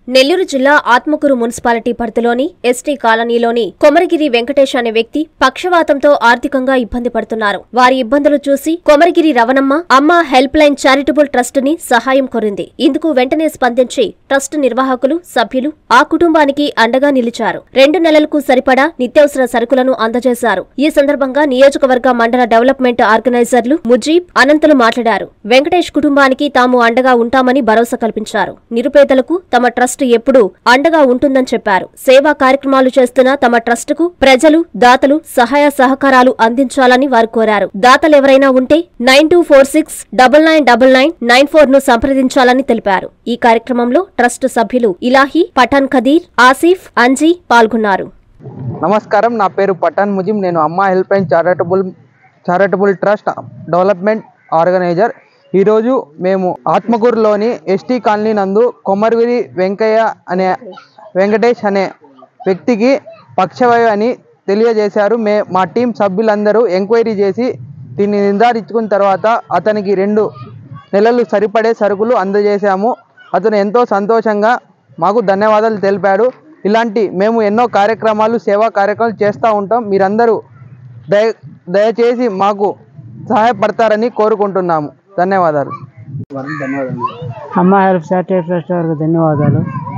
నెల్లూరు జిల్లా ఆత్మకూరు మున్సిపాలిటీ పరిధిలోని ఎస్టీ కాలనీలోని కొమరగిరి వెంకటేష్ అనే వ్యక్తి పక్షవాతంతో ఆర్థికంగా ఇబ్బంది పడుతున్నారు వారి ఇబ్బందులు చూసి కొమరగిరి రవణమ్మ అమ్మ హెల్ప్ లైన్ చారిటబుల్ ట్రస్ట్ ని సహాయం కోరింది ఇందుకు వెంటనే స్పందించి ట్రస్ట్ నిర్వాహకులు సభ్యులు ఆ కుటుంబానికి అండగా నిలిచారు రెండు నెలలకు సరిపడా నిత్యావసర సరుకులను అందజేశారు ఈ సందర్భంగా నియోజకవర్గ మండల డెవలప్మెంట్ ఆర్గనైజర్లు ముజీబ్ అనంతులు మాట్లాడారు వెంకటేష్ కుటుంబానికి తాము అండగా ఉంటామని భరోసా కల్పించారు నిరుపేదలకు తమ ట్రస్ట్ ఎప్పుడూ అండగా ఉంటుందని చెప్పారు సేవా కార్యక్రమాలు చేస్తున్న తమ ట్రస్టుకు ప్రజలు దాతలు సహాయ సహకారాలు అందించాలని వారు కోరారు దాతలెవరైనా ఉంటే nine two four six double nine double nine nine four ను సంప్రదించాలని తెలిపారు ఈ కార్యక్రమంలో ట్రస్ట్ సభ్యులు ఇలాహి పఠాన్ ఖదీర్ ఆసిఫ్ అంజీ పాల్గొన్నారు నమస్కారం నా పేరు పఠాన్ ముజిం నేను Amma help line charitable charitable trust development organiser ఈరోజు మేము ఆత్మకూరులోని ఎస్టీ కాలనీ నందు కొమరగిరి వెంకయ్య అనే వెంకటేష్ అనే వ్యక్తికి పక్షవాయు అని తెలియజేశారు మే మా టీం సభ్యులందరూ ఎంక్వైరీ చేసి దీన్ని నిర్ధారించుకున్న తర్వాత అతనికి రెండు నెలలు సరిపడే సరుకులు అందజేశాము అతను ఎంతో సంతోషంగా మాకు ధన్యవాదాలు తెలిపాడు ఇలాంటి మేము ఎన్నో కార్యక్రమాలు సేవా కార్యక్రమాలు చేస్తూ ఉంటాం మీరందరూ దయ దయచేసి మాకు సహాయపడతారని కోరుకుంటున్నాము ధన్యవాదాలు అమ్మ హెల్ప్ చారిటీ ట్రస్ట్ వారికి ధన్యవాదాలు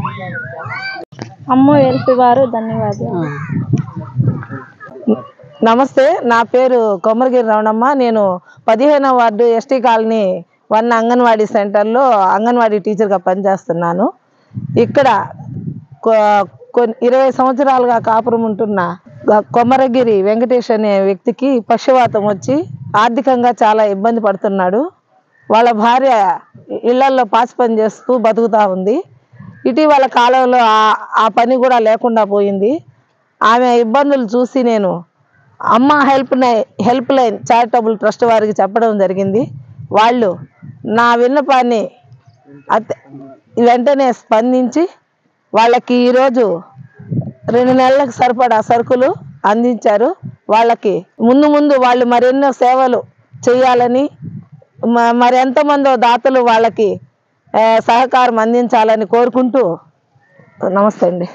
అమ్మ హెల్ప్ వారు ధన్యవాదాలు నమస్తే నా పేరు కొమరగిరి రమణమ్మ నేను పదిహేనవ ward ST colony one anganwadi సెంటర్లో అంగన్వాడీ టీచర్గా పనిచేస్తున్నాను ఇక్కడ కొ- కొన్ని ఇరవై సంవత్సరాలుగా కాపురం ఉంటున్న గ- కొమరగిరి వెంకటేష్ అనే వ్యక్తికి పక్షవాతం వచ్చి ఆర్థికంగా చాలా ఇబ్బంది పడుతున్నాడు వాళ్ళ భార్య ఇళ్లల్లో పాసి పని చేస్తూ బతుకుతూ ఉంది ఇటీవల కాలంలో ఆ- ఆ పని కూడా లేకుండా పోయింది ఆమె ఇబ్బందులు చూసి నేను అమ్మ హెల్ప్ నై హెల్ప్ లైన్ చారిటబుల్ ట్రస్ట్ వారికి చెప్పడం జరిగింది వాళ్ళు నా విన్నపాన్ని అత- వెంటనే స్పందించి వాళ్ళకి ఈరోజు రెండు నెలలకు సరిపడా సరుకులు అందించారు వాళ్ళకి ముందు ముందు వాళ్ళు మరెన్నో సేవలు చేయాలని మ- మరి ఎంతమందో దాతలు వాళ్ళకి ఆ, సహకారం అందించాలని కోరుకుంటూ నమస్తే అండి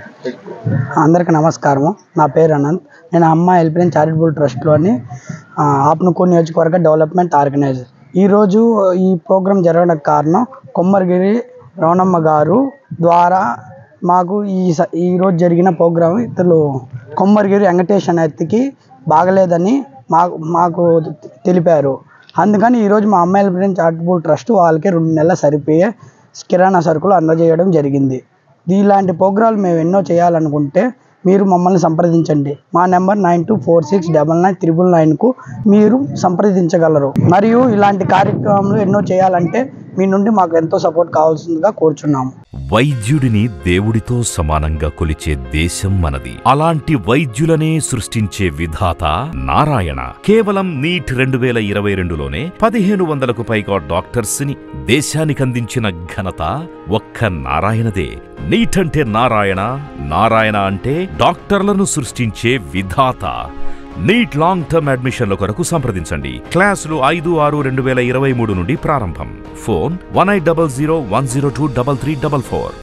అందరికీ నమస్కారము నా పేరు అనంత్ నేను అమ్మ హెల్ప్ లైన్ చారిటబుల్ ట్రస్ట్లోని ఆప్నుకో నియోజకవర్గ డెవలప్మెంట్ ఆర్గనైజర్ ఈరోజు ఈ ప్రోగ్రాం జరగడానికి కారణం కొమ్మరిగిరి రవణమ్మ గారు ద్వారా మాకు ఈ స- ఈ రోజు జరిగిన ప్రోగ్రాం ఇతరులు కొమ్మరిగిరి వెంకటేష్ అనే వ్యక్తికి బాగలేదని మాకు మాకు తెలిపారు అందుకని ఈరోజు మా అమ్మాయిల ఫ్రెండ్ చారిటబుల్ ట్రస్ట్ వాళ్ళకి రెండు నెలల సరిపోయే కిరాణా సరుకులు అందజేయడం జరిగింది ఇలాంటి ప్రోగ్రాలు మేము ఎన్నో చేయాలనుకుంటే మీరు మమ్మల్ని సంప్రదించండి మా number nine two four six double nine triple నైన్కు మీరు సంప్రదించగలరు మరియు ఇలాంటి కార్యక్రమాలు ఎన్నో చేయాలంటే మీ నుండి మాకు ఎంతో సపోర్ట్ కావాల్సిందిగా కోరుచున్నాము వైద్యుడిని దేవుడితో సమానంగా కొలిచే దేశం మనది అలాంటి వైద్యులనే సృష్టించే విధాత నారాయణ కేవలం నీట్ రెండు వేల ఇరవై రెండులోనే పదిహేను వందలకు పైగా డాక్టర్స్ ని దేశానికి అందించిన ఘనత ఒక్క నారాయణదే నీట్ అంటే నారాయణ నారాయణ అంటే డాక్టర్లను సృష్టించే విధాత నీట్ లాంగ్ టర్మ్ అడ్మిషన్ల కొరకు సంప్రదించండి క్లాసులు ఐదు ఆరు రెండు వేల ఇరవై మూడు నుండి ప్రారంభం phone one eight double zero one zero two double three double four